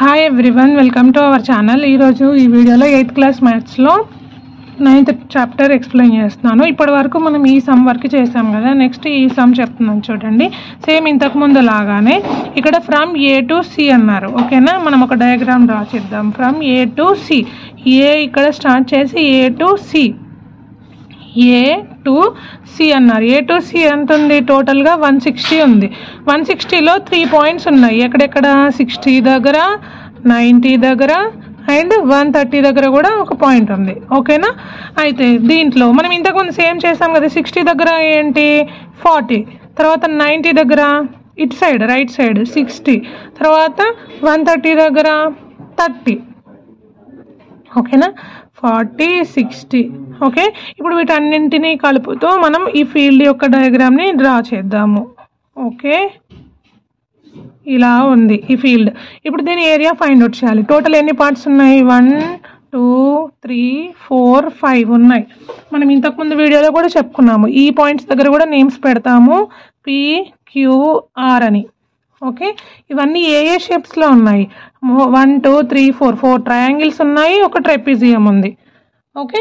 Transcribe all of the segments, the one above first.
hi everyone welcome to our channel ఈరోజు ఈ వీడియోలో ఎయిత్ క్లాస్ మ్యాథ్స్లో నైన్త్ చాప్టర్ ఎక్స్ప్లెయిన్ చేస్తున్నాను ఇప్పటి వరకు మనం ఈ సమ్ వరకు చేసాం కదా నెక్స్ట్ ఈ సమ్ చెప్తున్నాను చూడండి సేమ్ ఇంతకు ముందు లాగానే ఇక్కడ ఫ్రమ్ ఏ టు సి అన్నారు ఓకేనా మనం ఒక డయాగ్రామ్ డ్రా చేద్దాం from A to C A ఇక్కడ స్టార్ట్ చేసి A to C A to C అన్నారు ఏ టు సి ఎంత ఉంది టోటల్గా వన్ సిక్స్టీ ఉంది వన్ సిక్స్టీలో త్రీ పాయింట్స్ ఉన్నాయి ఎక్కడెక్కడ సిక్స్టీ దగ్గర నైంటీ దగ్గర అండ్ వన్ థర్టీ దగ్గర కూడా ఒక పాయింట్ ఉంది ఓకేనా అయితే దీంట్లో మనం ఇంతకుముందు సేమ్ చేసాం కదా సిక్స్టీ దగ్గర ఏంటి ఫార్టీ తర్వాత నైంటీ దగ్గర ఇటు సైడ్ రైట్ సైడ్ సిక్స్టీ తర్వాత వన్ థర్టీ దగ్గర థర్టీ ఓకేనా ఫార్టీ సిక్స్టీ ఓకే ఇప్పుడు వీటన్నింటినీ కలుపుతూ మనం ఈ ఫీల్డ్ యొక్క డయాగ్రామ్ని డ్రా చేద్దాము ఓకే ఇలా ఉంది ఈ ఫీల్డ్ ఇప్పుడు దీని ఏరియా ఫైండ్ అవుట్ చేయాలి టోటల్ ఎన్ని పార్ట్స్ ఉన్నాయి one two three four five ఉన్నాయి మనం ఇంతకుముందు వీడియోలో కూడా చెప్పుకున్నాము ఈ పాయింట్స్ దగ్గర కూడా నేమ్స్ పెడతాము పి క్యూఆర్ అని ఓకే ఇవన్నీ ఏ ఏ షేప్స్లో ఉన్నాయి one two three four four triangles ఉన్నాయి ఒక ట్రెపిజియం ఉంది ఓకే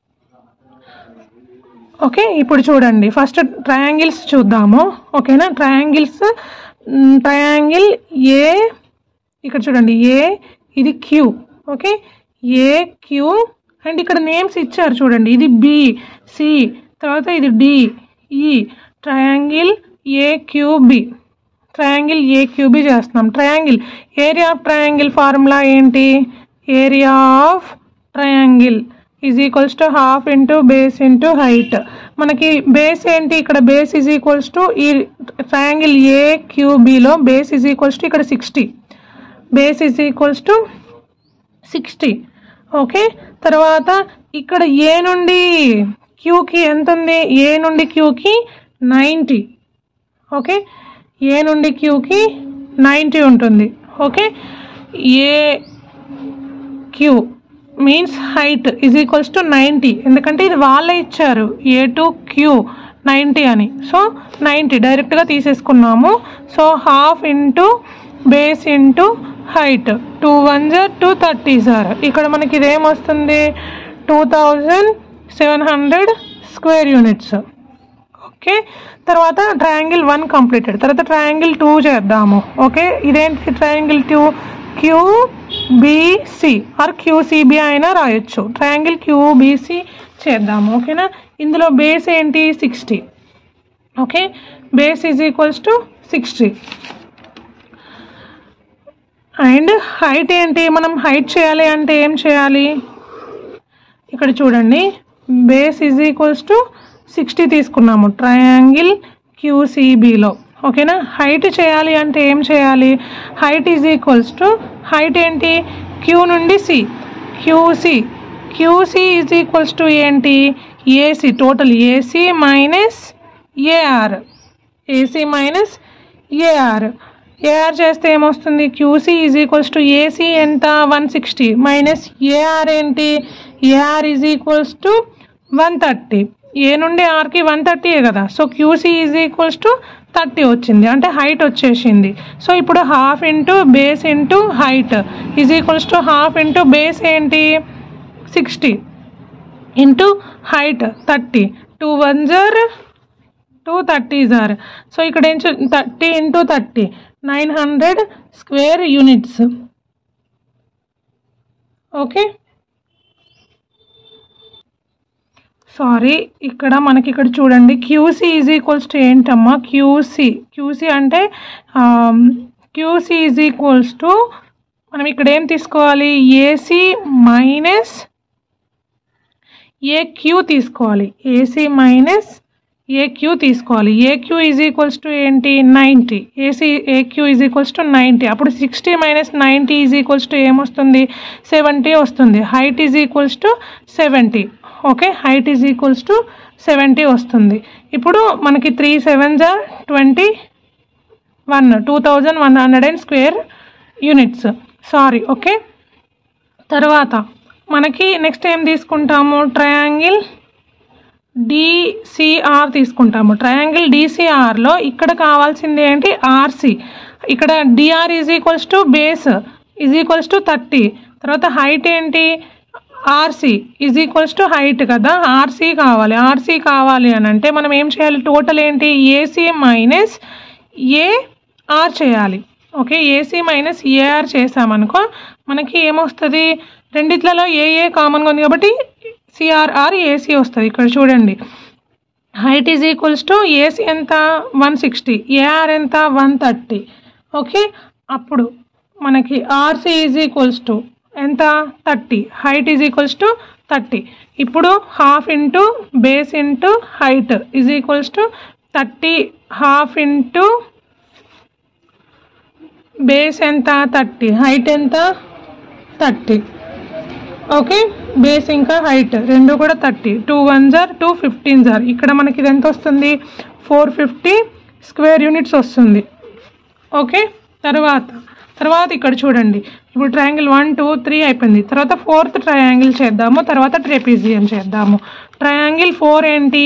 ఓకే ఇప్పుడు చూడండి ఫస్ట్ ట్రయాంగిల్స్ చూద్దాము ఓకేనా ట్రయాంగిల్స్ ట్రయాంగిల్ ఏ ఇక్కడ చూడండి ఏ ఇది Q okay A Q and ఇక్కడ నేమ్స్ ఇచ్చారు చూడండి ఇది బి సి తర్వాత ఇది డి ఈ triangle A QB triangle A QB చేస్తున్నాం triangle area of triangle formula ఏంటి area of triangle is equals to half into base into height మనకి బేస్ ఏంటి ఇక్కడ బేస్ ఈజ్ ఈక్వల్స్ టు ఈ ట్రయాంగిల్ ఏ క్యూబీలో బేస్ ఈజ్ ఈక్వల్స్ టు ఇక్కడ sixty base is equals to sixty okay తర్వాత ఇక్కడ ఏ నుండి క్యూకి ఎంత ఉంది ఏ నుండి క్యూకి నైంటీ ఓకే ఏ నుండి క్యూకి నైంటీ ఉంటుంది okay A Q means height is equals to ninety ఎందుకంటే ఇది వాళ్ళే ఇచ్చారు ఏ టు క్యూ నైంటీ అని సో నైంటీ డైరెక్ట్గా తీసేసుకున్నాము so half into base into height two one జార్ టూ థర్టీ సార్ ఇక్కడ మనకి ఇదేమొస్తుంది two thousand seven hundred square units okay తర్వాత ట్రయాంగిల్ వన్ కంప్లీటెడ్ తర్వాత ట్రయాంగిల్ టూ చేద్దాము ఓకే ఇదేంటి triangle two QBC or QCB అయినా రాయొచ్చు ట్రయాంగిల్ క్యూబిసి చేద్దాము ఓకేనా ఇందులో బేస్ ఏంటి sixty okay base is equals to sixty and height ఏంటి మనం హైట్ చేయాలి అంటే ఏం చేయాలి ఇక్కడ చూడండి base is equals to sixty తీసుకున్నాము ట్రయాంగిల్ క్యూసీబీలో ఓకేనా హైట్ చేయాలి అంటే ఏం చేయాలి height is equals to height ఏంటి క్యూ నుండి C QC QC is equals to ఏంటి AC total AC minus AR AC minus AR AR చేస్తే ఏమొస్తుంది QC is equals to AC ఎంత వన్ సిక్స్టీ మైనస్ ఏఆర్ ఏంటి AR is equals to one thirty A నుండి ఆర్కి one థర్టీయే కదా so QC is equals to thirty వచ్చింది అంటే హైట్ వచ్చేసింది సో ఇప్పుడు half into base into height is equals to half into base ఏంటి sixty into height thirty two one జర్ టూ థర్టీ జార్ సో ఇక్కడ ఏం thirty into thirty nine hundred square units okay sorry ఇక్కడ మనకి ఇక్కడ చూడండి క్యూసీ ఈజ్ ఈక్వల్స్ టు ఏంటమ్మా క్యూసీ క్యూసీ అంటే క్యూసీ ఈజ్ ఈక్వల్స్ టు మనం ఇక్కడ ఏం తీసుకోవాలి ఏసీ మైనస్ ఏ క్యూ తీసుకోవాలి ఏసీ మైనస్ ఏ క్యూ తీసుకోవాలి A Q is equals to ఏంటి ninety AC A Q is equals to ninety అప్పుడు sixty minus ninety is equals to ఏమొస్తుంది seventy వస్తుంది height is equals to seventy okay height is equals to seventy వస్తుంది ఇప్పుడు మనకి three seven జా twenty one two thousand one hundred and square units sorry okay తర్వాత మనకి next ఏం తీసుకుంటాము ట్రయాంగిల్ డిసిఆర్ తీసుకుంటాము ట్రయాంగిల్ డిసిఆర్లో ఇక్కడ కావాల్సింది ఏంటి ఆర్సి ఇక్కడ DR is equals to base is equals to thirty తర్వాత హైట్ ఏంటి RC is equals to height కదా ఆర్సీ కావాలి ఆర్సీ కావాలి అని అంటే మనం ఏం చేయాలి టోటల్ ఏంటి ఏసీ మైనస్ ఏఆర్ చేయాలి ఓకే ఏసీ మైనస్ ఏఆర్ చేసామనుకో మనకి ఏమొస్తుంది రెండిట్లలో ఏఏ కామన్గా ఉంది కాబట్టి సిఆర్ఆర్ ఏసీ వస్తుంది ఇక్కడ చూడండి height is equals to AC ఎంత వన్ సిక్స్టీ ఏఆర్ ఎంత వన్ థర్టీ ఓకే అప్పుడు మనకి ఆర్సీ ఈజ్ ఈక్వల్స్ టు ఎంత thirty height is equals to thirty ఇప్పుడు half into base into height is equals to thirty half into base ఎంత thirty height ఎంత thirty okay base ఇంకా height రెండు కూడా thirty two one జార్ two fifteen జార్ ఇక్కడ మనకి ఇది ఎంత వస్తుంది ఫోర్ ఫిఫ్టీ స్క్వేర్ యూనిట్స్ వస్తుంది ఓకే తర్వాత తర్వాత ఇక్కడ చూడండి ఇప్పుడు ట్రయాంగిల్ వన్ టూ త్రీ అయిపోయింది తర్వాత ఫోర్త్ ట్రయాంగిల్ చేద్దాము తర్వాత ట్రెపిజియం చేద్దాము ట్రయాంగిల్ ఫోర్ ఏంటి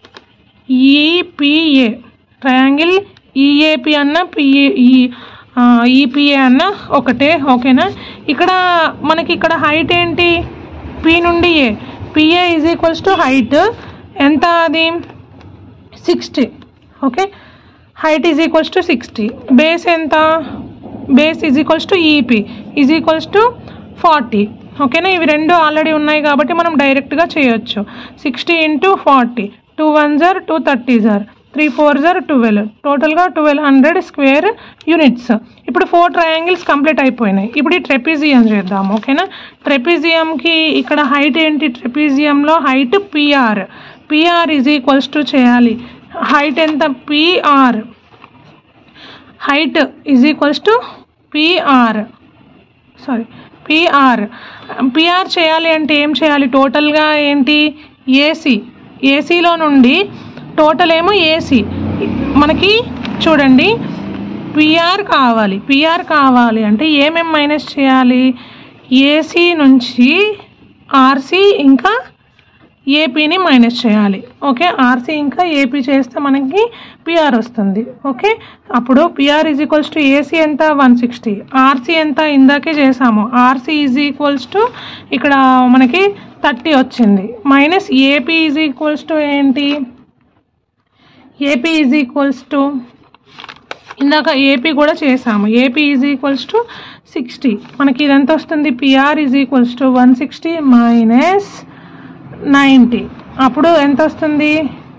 ఈపిఏ ట్రయాంగిల్ ఈఏపి అన్న పిఏ ఈ ఈపిఏ అన్న ఒకటే ఓకేనా ఇక్కడ మనకి ఇక్కడ హైట్ ఏంటి పి నుండి A PA is equals to height ఎంత అది sixty okay height is equals to sixty base ఎంత base is equals to EP is equals to forty ఓకేనా ఇవి రెండు ఆల్రెడీ ఉన్నాయి కాబట్టి మనం డైరెక్ట్గా చేయొచ్చు sixty into forty two one జార్ టూ థర్టీ జార్ త్రీ ఫోర్ జార్ ట్వెల్వ్ టోటల్గా ట్వెల్వ్ హండ్రెడ్ స్క్వేర్ యూనిట్స్ ఇప్పుడు ఫోర్ ట్రయాంగిల్స్ కంప్లీట్ అయిపోయినాయి ఇప్పుడు ఈ ట్రెపిజియం చేద్దాం ఓకేనా ట్రెపిజియంకి ఇక్కడ హైట్ ఏంటి ట్రెపిజియంలో height PR PR is equals to చేయాలి హైట్ ఎంత PR height is equals to PR sorry PR PR చేయాలి అంటే ఏం చేయాలి టోటల్గా ఏంటి ఏసీ ఏసీలో నుండి టోటల్ ఏమో ఏసీ మనకి చూడండి పిఆర్ కావాలి పిఆర్ కావాలి అంటే ఏమేం మైనస్ చేయాలి ఏసీ నుంచి ఆర్సీ ఇంకా ఏపీని మైనస్ చేయాలి ఓకే ఆర్సీ ఇంకా ఏపీ చేస్తే మనకి పిఆర్ వస్తుంది ఓకే అప్పుడు PR is equals to AC ఎంత వన్ సిక్స్టీ ఆర్సీ ఎంత ఇందాకే చేసాము ఆర్సీ ఈజ్ ఈక్వల్స్ టు ఇక్కడ మనకి థర్టీ వచ్చింది minus AP is equals to ఏంటి ఏపీ ఈజ్ ఈక్వల్స్ టు ఇందాక ఏపీ కూడా చేసాము AP is equals to sixty మనకి ఇదెంత వస్తుంది PR is equals to one sixty minus ninety అప్పుడు ఎంత వస్తుంది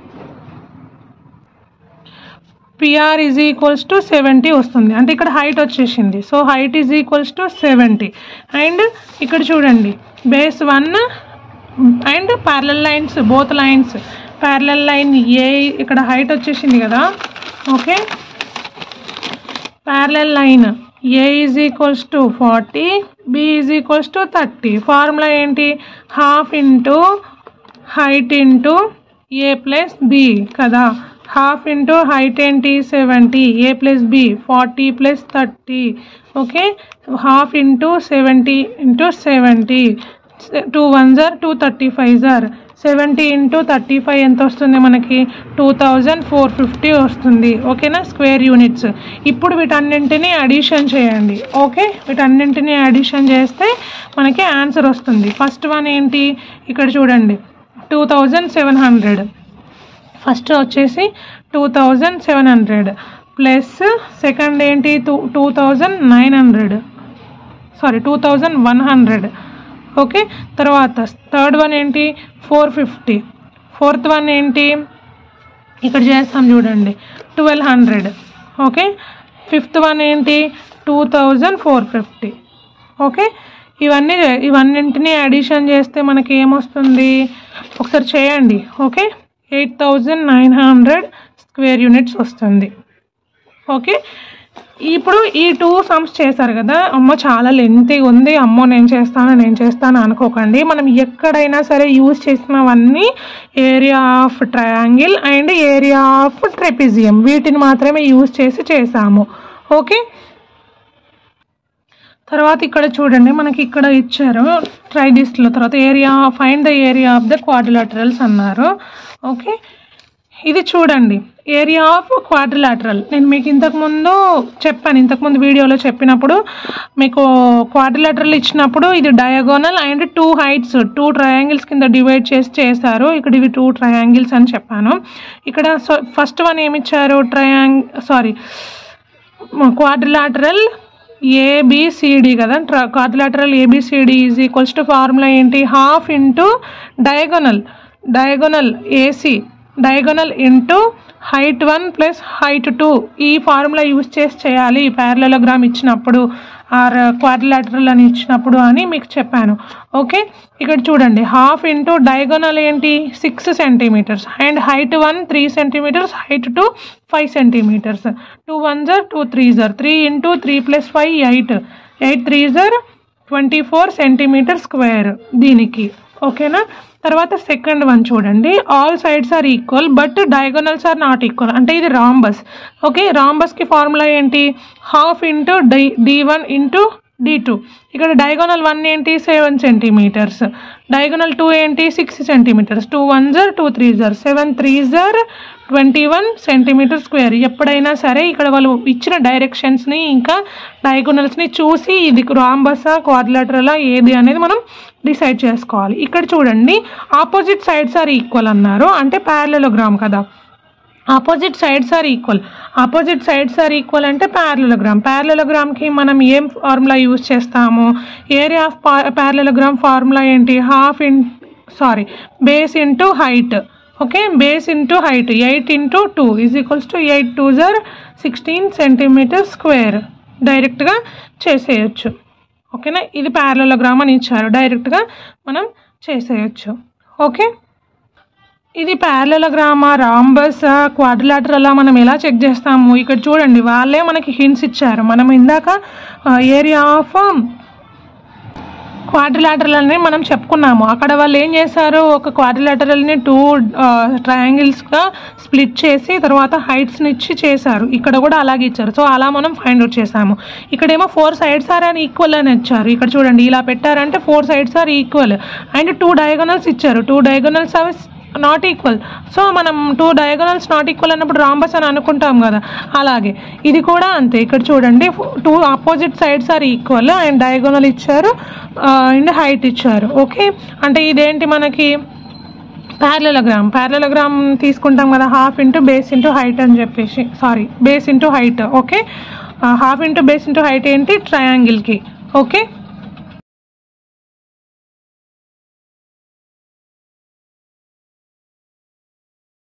PR is equals to seventy వస్తుంది అంటే ఇక్కడ హైట్ వచ్చేసింది so height is equals to seventy and ఇక్కడ చూడండి base one and parallel lines both lines parallel line A ఇక్కడ హైట్ వచ్చేసింది కదా okay parallel line A is equals to forty B is equals to thirty formula ఏంటి half into height into A plus B కదా half into height ఏంటి seventy A plus B forty plus thirty okay half into seventy into seventy two one జార్ two thirty five జార్ seventy into thirty five ఎంత వస్తుంది మనకి two thousand four fifty వస్తుంది ఓకేనా square units ఇప్పుడు వీటన్నింటినీ అడిషన్ చేయండి ఓకే వీటన్నింటినీ అడిషన్ చేస్తే మనకి ఆన్సర్ వస్తుంది ఫస్ట్ వన్ ఏంటి ఇక్కడ చూడండి two thousand seven hundred first వచ్చేసి two thousand seven hundred plus second ఏంటి two two thousand nine hundred sorry two thousand one hundred okay తర్వాత థర్డ్ వన్ ఏంటి ఫోర్ ఫిఫ్టీ ఫోర్త్ వన్ ఏంటి ఇక్కడ చేస్తాం చూడండి twelve hundred okay fifth one ఏంటి two thousand four fifty okay ఇవన్నీ ఇవన్నింటినీ అడిషన్ చేస్తే మనకి ఏమొస్తుంది ఒకసారి చేయండి okay eight thousand nine hundred square units వస్తుంది ఓకే ఇప్పుడు ఈ టూ సమ్స్ చేశారు కదా అమ్మో చాలా లెంతీ ఉంది అమ్మో నేను చేస్తాను నేను చేస్తాను అనుకోకండి మనం ఎక్కడైనా సరే యూజ్ చేసినవన్నీ area of triangle and area of trapezium వీటిని మాత్రమే యూజ్ చేసి చేసాము ఓకే తర్వాత ఇక్కడ చూడండి మనకి ఇక్కడ ఇచ్చారు ట్రై దిస్లో తర్వాత area find the area of the quadrilaterals అన్నారు ఓకే ఇది చూడండి ఏరియా ఆఫ్ క్వాడ్రిలాటరల్ నేను మీకు ఇంతకుముందు చెప్పాను ఇంతకుముందు వీడియోలో చెప్పినప్పుడు మీకు క్వాడ్రిలాటరల్ ఇచ్చినప్పుడు ఇది diagonal and two heights two triangles కింద డివైడ్ చేసి చేశారు ఇక్కడ ఇవి టూ ట్రయాంగిల్స్ అని చెప్పాను ఇక్కడ ఫస్ట్ వన్ ఏమి ఇచ్చారు ట్రయాంగ్ సారీ క్వాడ్రిలాటరల్ ఏబిసిడి కదా quadrilateral ABCD is equals to formula ఏంటి half into diagonal diagonal AC diagonal into height one plus height two ఈ ఫార్ములా యూజ్ చేసి చేయాలి ప్యారలలోగ్రామ్ ఇచ్చినప్పుడు ఆర్ క్వాడ్రిలాటరల్ అని ఇచ్చినప్పుడు అని మీకు చెప్పాను ఓకే ఇక్కడ చూడండి హాఫ్ ఇంటూ డయాగోనల్ ఏంటి six centimeters and height one three centimeters height two five centimeters two one జర్ టూ త్రీ జర్ three into three plus five eight eight three జర్ ట్వంటీ ఫోర్ సెంటీమీటర్ స్క్వేర్ దీనికి ఓకేనా తర్వాత second one చూడండి all sides are equal but diagonals are not equal అంటే ఇది rhombus okay రాంబస్కి ఫార్ములా ఏంటి half into D D one into D two ఇక్కడ డయాగోనల్ వన్ ఏంటి సెవెన్ సెంటీమీటర్స్ డయాగోనల్ టూ ఏంటి సిక్స్ సెంటీమీటర్స్ టూ వన్ జర్ two three జర్ seven three జర్ ట్వంటీ వన్ సెంటీమీటర్ స్క్వేర్ ఎప్పుడైనా సరే ఇక్కడ వాళ్ళు ఇచ్చిన డైరెక్షన్స్ని ఇంకా డయాగోనల్స్ని చూసి ఇది రాంబసా క్వాడ్రిలాటరలా ఏది అనేది మనం డిసైడ్ చేసుకోవాలి ఇక్కడ చూడండి ఆపోజిట్ సైడ్స్ ఆర్ ఈక్వల్ అన్నారు అంటే ప్యారలలోగ్రామ్ కదా opposite sides are equal opposite sides are equal అంటే ప్యారలలోగ్రామ్ ప్యారలలోగ్రామ్కి మనం ఏం ఫార్ములా యూజ్ చేస్తాము ఏరియా ఆఫ్ ప్యారలలోగ్రామ్ ఫార్ములా ఏంటి half in sorry base into height okay base into height eight into two is equals to eight two జర్ sixteen centimeter square డైరెక్ట్గా చేసేయచ్చు ఓకేనా ఇది ప్యారలలోగ్రామ్ అని ఇచ్చారు డైరెక్ట్గా మనం చేసేయచ్చు ఓకే ఇది ప్యారలలోగ్రామా రాంబస్ క్వాడ్రిలాటరలా మనం ఎలా చెక్ చేస్తాము ఇక్కడ చూడండి వాళ్ళే మనకి హింట్స్ ఇచ్చారు మనం ఇందాక ఏరియా ఆఫ్ క్వాడ్రిలాటరల్ అని మనం చెప్పుకున్నాము అక్కడ వాళ్ళు ఏం చేశారు ఒక క్వాడ్రిలాటరల్ని టూ ట్రయాంగిల్స్గా స్ప్లిట్ చేసి తర్వాత హైట్స్ని ఇచ్చి చేశారు ఇక్కడ కూడా అలాగే ఇచ్చారు సో అలా మనం ఫైండ్ అవుట్ చేసాము ఇక్కడేమో ఫోర్ సైడ్స్ ఆర్ అని ఈక్వల్ అని ఇచ్చారు ఇక్కడ చూడండి ఇలా పెట్టారంటే four sides are equal and two diagonals ఇచ్చారు టూ డయాగోనల్స్ అవి నాట్ ఈక్వల్ సో మనం టూ డయాగోనల్స్ నాట్ ఈక్వల్ అన్నప్పుడు రాంబస్ అని అనుకుంటాం కదా అలాగే ఇది కూడా అంతే ఇక్కడ చూడండి two opposite sides are equal and diagonal ఇచ్చారు అండ్ హైట్ ఇచ్చారు ఓకే అంటే ఇదేంటి మనకి ప్యారలలోగ్రామ్ ప్యారలలోగ్రామ్ తీసుకుంటాం కదా half into base into height అని చెప్పేసి sorry base into height okay half into base into height ఏంటి ట్రయాంగిల్కి ఓకే